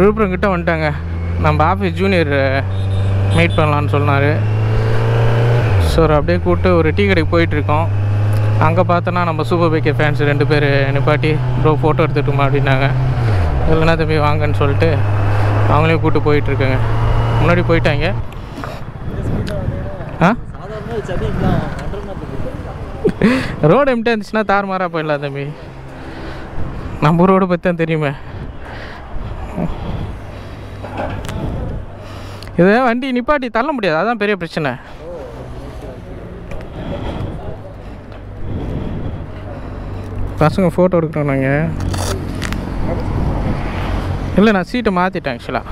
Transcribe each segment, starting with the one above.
விழுப்புரம் கிட்ட வந்துட்டாங்க நம்ம ஆஃபீஸ் ஜூனியர் மீட் பண்ணலான்னு சொன்னார் ஸோ அப்படியே கூப்பிட்டு ஒரு டீ கடைக்கு போயிட்டுருக்கோம் அங்கே பார்த்தோன்னா நம்ம சூப்பர் பைக்கர் ஃபேன்ஸ் ரெண்டு பேர் நிப்பாட்டி ப்ரோ ஃபோட்டோ எடுத்துட்டுமா அப்படின்னாங்க இல்லைன்னா தம்பி வாங்கன்னு சொல்லிட்டு அவங்களையும் கூப்பிட்டு போயிட்டுருக்கேங்க முன்னாடி போயிட்டாங்க ஆ சாதாரண சென்னைக்குலாம் ஒன்றரை ரோடு எம்டி இருந்துச்சுன்னா தாறுமாறாக போயிடலாம் தம்பி நம்ம ரோடு பற்றி தான் தெரியுமே இதை வண்டி நிப்பாட்டி தள்ள முடியாது அதான் பெரிய பிரச்சனை பசங்க ஃபோட்டோ எடுக்கிறோம் நாங்கள் இல்லை நான் சீட்டை மாற்றிட்டேன் ஆக்சுவலாக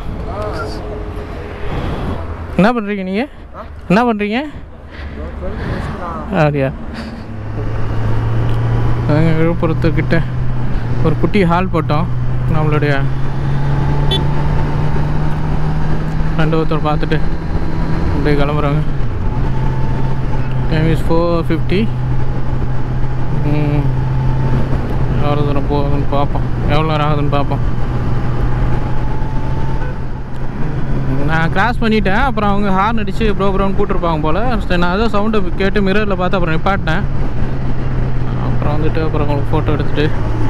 என்ன பண்ணுறீங்க நீங்கள் என்ன பண்ணுறீங்க அப்படியா நாங்கள் விழுப்புரத்துக்கிட்ட ஒரு குட்டி ஹால் போட்டோம் நம்மளுடைய ரெண்டு ஒருத்தர் பார்த்துட்டு அப்படியே கிளம்புறாங்க டைம் இஸ் ஃபோர் ஃபிஃப்டி எவ்வளோ தூரம் போகுதுன்னு பார்ப்போம் எவ்வளோ நேரம் ஆகுதுன்னு பார்ப்போம் நான் கிராஸ் பண்ணிட்டேன் அப்புறம் அவங்க ஹார்ன் அடித்து ப்ரோ ப்ரோன்னு கூட்டிருப்பாங்க போல் சரி நான் அதான் சவுண்டை கேட்டு மிரரில் பார்த்து அப்புறம் நிப்பாட்டினேன் அப்புறம் வந்துட்டு அப்புறம் உங்களுக்கு ஃபோட்டோ எடுத்துட்டு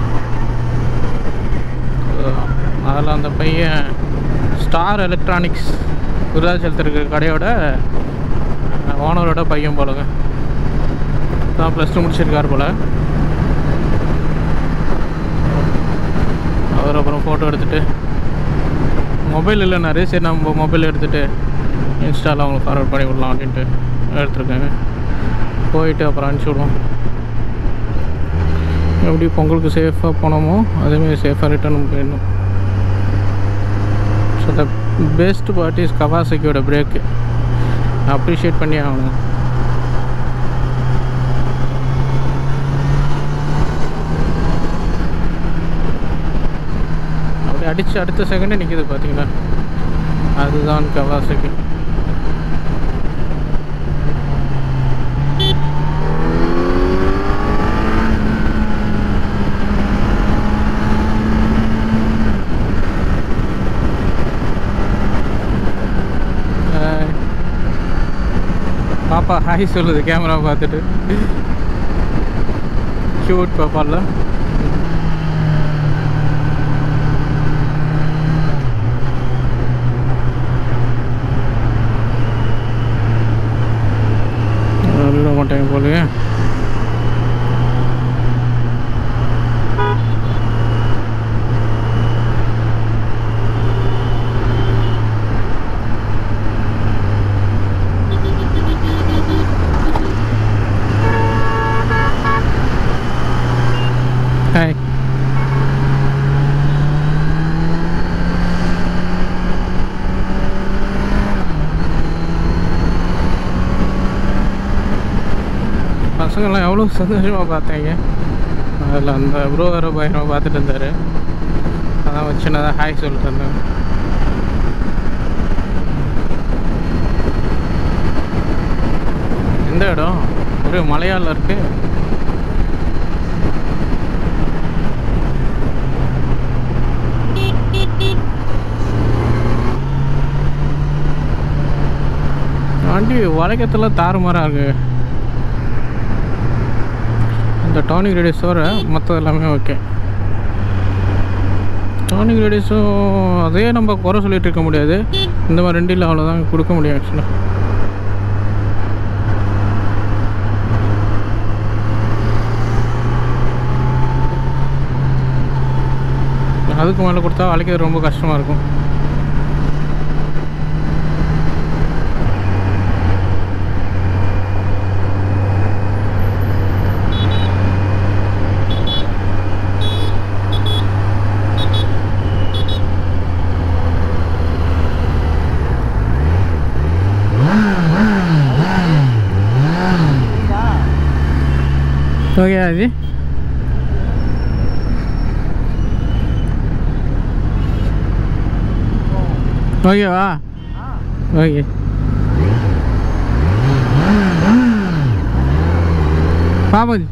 அதில் அந்த பையன் ஸ்டார் எலக்ட்ரானிக்ஸ் விருதாச்சலத்தில் இருக்கிற கடையோட ஓனரோட பையன் போலங்க தான் ப்ளஸ் டூ முடிச்சிருக்கார் போல் அவர் அப்புறம் ஃபோட்டோ எடுத்துட்டு மொபைல் இல்லைனாரு சரி நம்ம மொபைல் எடுத்துகிட்டு இன்ஸ்டாவில் அவங்களுக்கு ஃபார்வர்ட் பண்ணி விடலாம் அப்படின்ட்டு எடுத்துருக்காங்க போயிட்டு அப்புறம் அனுப்பிச்சி விடுவோம் எப்படி பொங்கலுக்கு சேஃபாக போனோமோ அதேமாதிரி சேஃபாக ரிட்டர்னும் போயிடணும் so the best part is கவாசக்கியோட பிரேக்கு அப்ரிஷியேட் பண்ணி ஆகணும் அப்படி அடித்து அடுத்த செகண்டே நிற்கிது பார்த்தீங்களா அதுதான் கவாசக்கி ஹாய். பாப்பா ஹாய் சொல்லுது கேமரா பார்த்துட்டு க்யூட் பாப்பால விட மாட்டேங்க போலயே ஹாய் பசங்கள்லாம் எவ்வளோ சந்தோஷமாக பார்த்தாங்க அதில் அந்த ப்ரோ வேறு பயங்கரமாக பார்த்துட்டு இருந்தார் அதான் வச்சு நான் ஹாய் சொல்லிட்டு இருந்தேன் எந்த இடம் ஒரே மலையாள இருக்கு வண்டி வளைக்கத்தில் தாறுமாறாக இருக்கு இந்த டானிக் ரேடியஸ் தவிர மற்ற எல்லாமே ஓகே டானிக் ரேடியஸும் அதே நம்ம குறை சொல்லிட்டு இருக்க முடியாது இந்த மாதிரி ரெண்டில் அவ்வளோதான் கொடுக்க முடியும் ஆக்சுவலாக அதுக்கு மேலே கொடுத்தா வளைக்கிறது ரொம்ப கஷ்டமாக இருக்கும் ஓகே அது ஓகேவா ஓகே பாபாஜி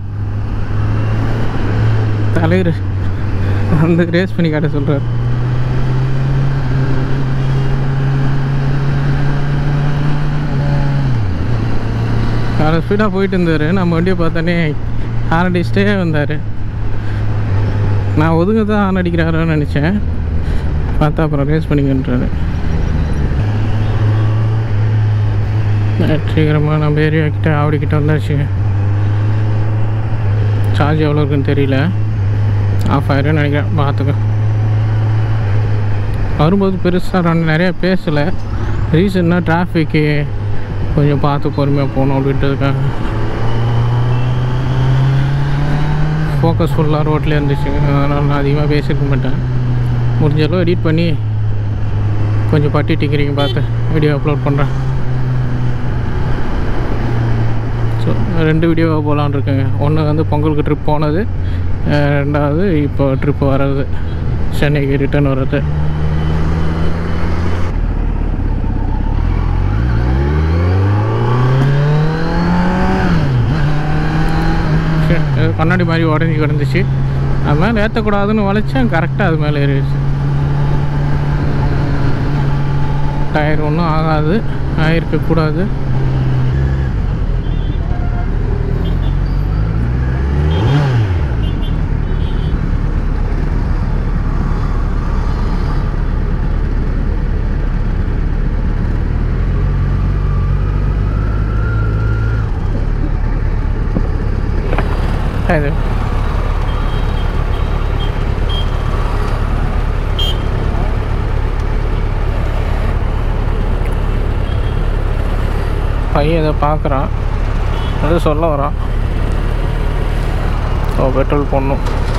தலைவர் அந்த ரேஸ் பண்ணி காட்ட சொல்கிறார் அவர் ஸ்பீடாக போயிட்டு இருந்தார் நம்ம வண்டியை பார்த்தோன்னே ஹார்ன் அடிச்சுட்டே வந்தார் நான் ஒதுங்க தான் ஹார்ன் அடிக்கிறாரோன்னு நினச்சேன் பார்த்தா அப்புறம் ரேஸ் பண்ணிக்கின்றாரு வெற்றிகரமாக நம்ம ஏரியா கிட்ட ஆவடி கிட்ட வந்தாச்சு சார்ஜ் எவ்வளோ இருக்குன்னு தெரியல ஆஃப் ஆயிரும்னு நினைக்கிறேன் பார்த்துக்க வரும்போது பெருசாக நான் நிறையா பேசலை ரீசன்னா டிராஃபிக்கு கொஞ்சம் பார்த்து பொறுமையாக போகணும் அப்படின்றதுக்காக ஃபோக்கஸ் ஃபுல்லாக ரோட்லேயே இருந்துச்சு அதனால் நான் அதிகமாக பேசியிருக்க மாட்டேன் முடிஞ்ச அளவு எடிட் பண்ணி கொஞ்சம் பட்டி டிக்கிறீங்க பார்த்து வீடியோ அப்லோட் பண்ணுறேன் ஸோ ரெண்டு வீடியோவாக போகலான்னு இருக்கேங்க ஒன்று வந்து பொங்கலுக்கு ட்ரிப் போனது அஹ் ரெண்டாவது இப்போ ட்ரிப்பு வர்றது சென்னைக்கு ரிட்டர்ன் வர்றது சரி, அது கண்ணாடி மாதிரி உடஞ்சி கிடந்துச்சு அது மேலே ஏற்றக்கூடாதுன்னு வளைச்சேன் கரெக்டாக அது மேலே ஏறிடுச்சு டயர் ஒன்றும் ஆகாது ஆகிருக்கக்கூடாது இது பையன் இதை பார்க்குறான் அது சொல்ல வரான் ஓ பெட்ரோல் போடணும்